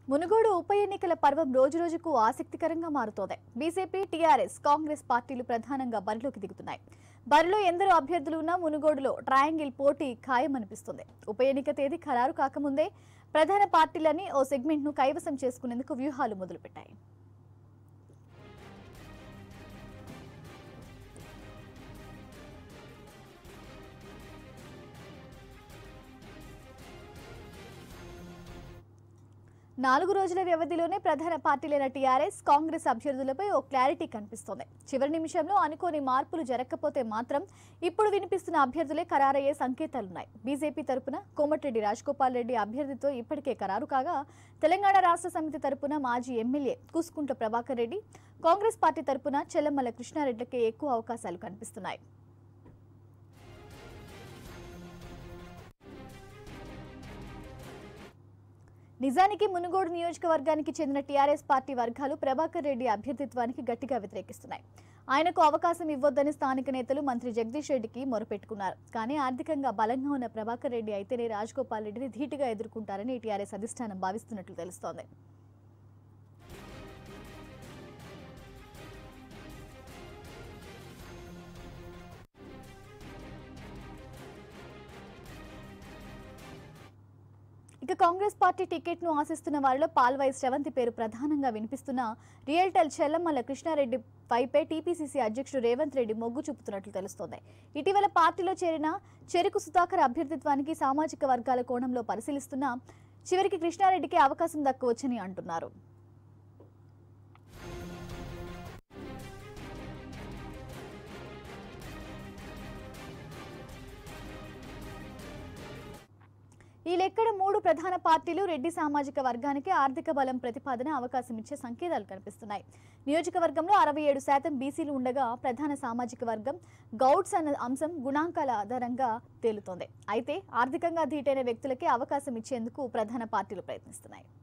మునుగోడు ఉప ఎన్నికల పర్వం రోజురోజుకు ఆసక్తికరంగా మారుతోంది బీజేపీ టీఆర్ఎస్ కాంగ్రెస్ పార్టీలు ప్రధానంగా బరిలోకి దిగుతున్నాయి బరిలో ఎందరో అభ్యర్థులు ఉన్నా మునుగోడులో ట్రయాంగిల్ పోటీ ఖాయమనిపిస్తుంది ఉప ఎన్నిక తేదీ ఖరారు కాకముందే ప్రధాన పార్టీలని ఓ సెగ్మెంట్ ను కైవసం చేసుకునేందుకు వ్యూహాలు మొదలుపెట్టాయి నాలుగు రోజుల వ్యవధిలోనే ప్రధాన పార్టీలైన టీఆర్ఎస్ కాంగ్రెస్ అభ్యర్థులపై ఓ క్లారిటీ కనిపిస్తోంది చివరి నిమిషంలో అనుకోని మార్పులు జరగకపోతే మాత్రం ఇప్పుడు వినిపిస్తున్న అభ్యర్థులే ఖరారయ్యే సంకేతాలున్నాయి బీజేపీ తరపున కోమటిరెడ్డి రాజగోపాల్ రెడ్డి అభ్యర్థితో ఇప్పటికే ఖరారు కాగా తెలంగాణ రాష్ట్ర సమితి తరపున మాజీ ఎమ్మెల్యే కూసుకుంట ప్రభాకర్ రెడ్డి కాంగ్రెస్ పార్టీ తరపున చెల్లమల్ల కృష్ణారెడ్డికే ఎక్కువ అవకాశాలు కనిపిస్తున్నాయి నిజానికి మునుగోడు నియోజకవర్గానికి చెందిన టీఆర్ఎస్ పార్టీ వర్గాలు ప్రభాకర్ రెడ్డి అభ్యర్థిత్వానికి గట్టిగా వ్యతిరేకిస్తున్నాయి ఆయనకు అవకాశం ఇవ్వొద్దని స్థానిక నేతలు మంత్రి జగదీష్ రెడ్డికి మొరపెట్టుకున్నారు కానీ ఆర్థికంగా బలంగా ఉన్న ప్రభాకర్ రెడ్డి అయితేనే రాజగోపాల్ రెడ్డిని ధీటుగా ఎదుర్కొంటారని టీఆర్ఎస్ అధిష్టానం భావిస్తున్నట్లు తెలుస్తోంది ఇక కాంగ్రెస్ పార్టీ టికెట్ ను ఆశిస్తున్న వారిలో పాల్వాయి శ్రవంతి పేరు ప్రధానంగా వినిపిస్తున్న రియల్టల్ చెల్లమల్ల కృష్ణారెడ్డి వైపే టీపీసీసీ అధ్యక్షుడు రేవంత్ రెడ్డి మొగ్గు చూపుతున్నట్లు తెలుస్తోంది ఇటీవల పార్టీలో చేరిన చెరుకు సుధాకర్ అభ్యర్థిత్వానికి సామాజిక వర్గాల కోణంలో పరిశీలిస్తున్నా చివరికి కృష్ణారెడ్డికి అవకాశం దక్కవచ్చని అంటున్నారు ఈ లెక్కన మూడు ప్రధాన పార్టీలు రెడ్డి సామాజిక వర్గానికి ఆర్థిక బలం ప్రతిపాదన అవకాశం ఇచ్చే సంకేతాలు కనిపిస్తున్నాయి నియోజకవర్గంలో అరవై ఏడు శాతం బీసీలు ఉండగా ప్రధాన సామాజిక వర్గం గౌడ్స్ అన్న అంశం గుణాంకాల ఆధారంగా తేలుతోంది అయితే ఆర్థికంగా ధీటైన వ్యక్తులకే అవకాశం ఇచ్చేందుకు ప్రధాన పార్టీలు ప్రయత్నిస్తున్నాయి